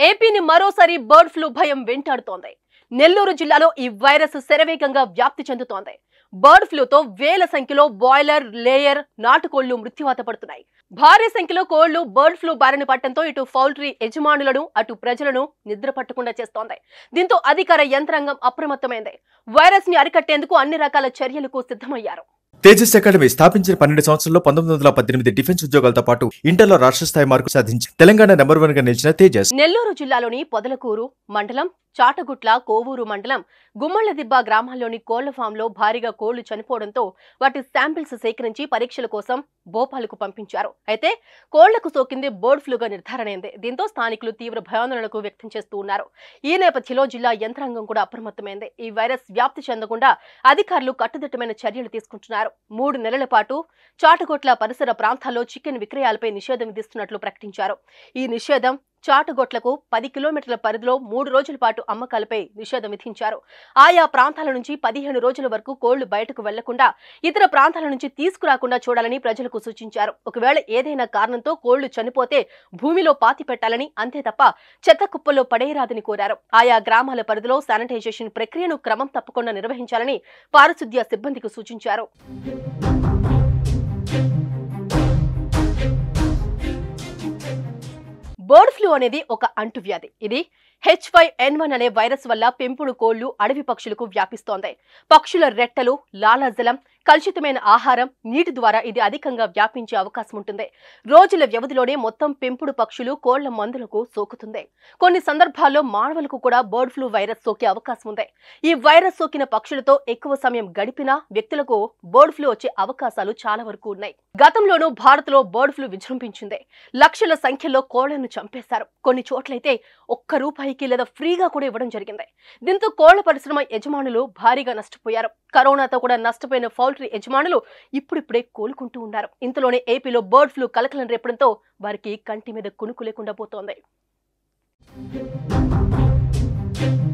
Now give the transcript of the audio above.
ఏపీని మరోసారి bird flu భయం వెంటాడుతోంది నెల్లూరు జిల్లాలో ఈ వైరస్ శరవేగంగా వ్యాప్తి చెందుతోంది బర్డ్ ఫ్లూతో వేల సంఖ్యలో బాయిలర్ లేయర్ నాటుకోళ్లు మృత్యువాత పడుతున్నాయి భారీ సంఖ్యలో కోళ్లు బర్డ్ ఫ్లూ బారిన పట్టడంతో ఇటు పౌల్ట్రీ యజమానులను అటు ప్రజలను నిద్ర పట్టకుండా చేస్తోంది దీంతో అధికార యంత్రాంగం అప్రమత్తమైంది వైరస్ ని అరికట్టేందుకు అన్ని రకాల చర్యలకు సిద్ధమయ్యారు తేజస్ అకాడమీ స్థాపించిన పన్నెండు సంవత్సరంలో పంతొమ్మిది వందల పద్దెనిమిది డిఫెన్స్ ఉద్యోగాలతో పాటు ఇంటర్లో రాష్ట్ర స్థాయి మార్కు సాధించి తెలంగాణ నెంబర్ వన్ గా నిలిచిన తేజస్ నెల్లూరు జిల్లాలోని పొదలకూరు మండలం చాటగుట్ల కోవూరు మండలం గుమ్మళ్లదిబ్బ గ్రామాల్లోని కోళ్ల ఫామ్లో భారీగా కోళ్లు చనిపోవడంతో వాటి శాంపిల్స్ సేకరించి పరీక్షల కోసం భోపాల్కు పంపించారు అయితే కోళ్లకు సోకింది బర్డ్ ఫ్లూగా నిర్ధారణ అయింది దీంతో స్థానికులు తీవ్ర భయాందోళనకు వ్యక్తం చేస్తూ ఉన్నారు ఈ నేపథ్యంలో జిల్లా యంత్రాంగం కూడా అప్రమత్తమైంది ఈ వైరస్ వ్యాప్తి చెందకుండా అధికారులు కట్టుదిట్టమైన చర్యలు తీసుకుంటున్నారు మూడు నెలల పాటు చాటగొట్ల పరిసర ప్రాంతాల్లో చికెన్ విక్రయాలపై నిషేధం విధిస్తున్నట్లు ప్రకటించారు ఈ నిషేధం చాటుగొట్లకు పది కిలోమీటర్ల పరిధిలో మూడు రోజుల పాటు అమ్మకాలపై నిషేధం విధించారు ఆయా ప్రాంతాల నుంచి పదిహేను రోజుల వరకు కోళ్లు బయటకు వెళ్లకుండా ఇతర ప్రాంతాల నుంచి తీసుకురాకుండా చూడాలని ప్రజలకు సూచించారు ఒకవేళ ఏదైనా కారణంతో కోళ్లు చనిపోతే భూమిలో పాతి పెట్టాలని అంతే తప్ప చెత్త కుప్పల్లో పడేయరాదని కోరారు ఆయా గ్రామాల పరిధిలో శానిటైజేషన్ ప్రక్రియను క్రమం తప్పకుండా నిర్వహించాలని పారిశుద్ధ్య సిబ్బందికి సూచించారు బర్డ్ ఫ్లూ అనేది ఒక అంటువ్యాధి ఇది హెచ్ ఫైవ్ ఎన్ వన్ అనే వైరస్ వల్ల పెంపుడు కోళ్లు అడవి పక్షులకు వ్యాపిస్తోంది పక్షుల రెట్టలు లాలాజలం కలుషితమైన ఆహారం నీటి ద్వారా ఇది అధికంగా వ్యాపించే అవకాశం ఉంటుంది రోజుల వ్యవధిలోనే మొత్తం పెంపుడు పక్షులు కోళ్ల మందులకు సోకుతుంది కొన్ని సందర్భాల్లో మానవులకు కూడా బర్డ్ ఫ్లూ వైరస్ సోకే అవకాశం ఉంది ఈ వైరస్ సోకిన పక్షులతో ఎక్కువ సమయం గడిపినా వ్యక్తులకు బర్డ్ ఫ్లూ వచ్చే అవకాశాలు చాలా వరకు ఉన్నాయి గతంలోనూ భారత్లో బర్డ్ ఫ్లూ విజృంభించింది లక్షల సంఖ్యలో కోళ్లను చంపేశారు కొన్ని చోట్లయితే ఒక్క రూపాయికి లేదా ఫ్రీగా కూడా ఇవ్వడం జరిగింది దీంతో కోళ్ల పరిశ్రమ యజమానులు భారీగా నష్టపోయారు కరోనాతో కూడా నష్టపోయిన పౌల్ట్రీ యజమానులు ఇప్పుడిప్పుడే కోలుకుంటూ ఉన్నారు ఇంతలోనే ఏపీలో బర్డ్ ఫ్లూ కలకలం రేపడంతో వారికి కంటి మీద కునుకు లేకుండా పోతోంది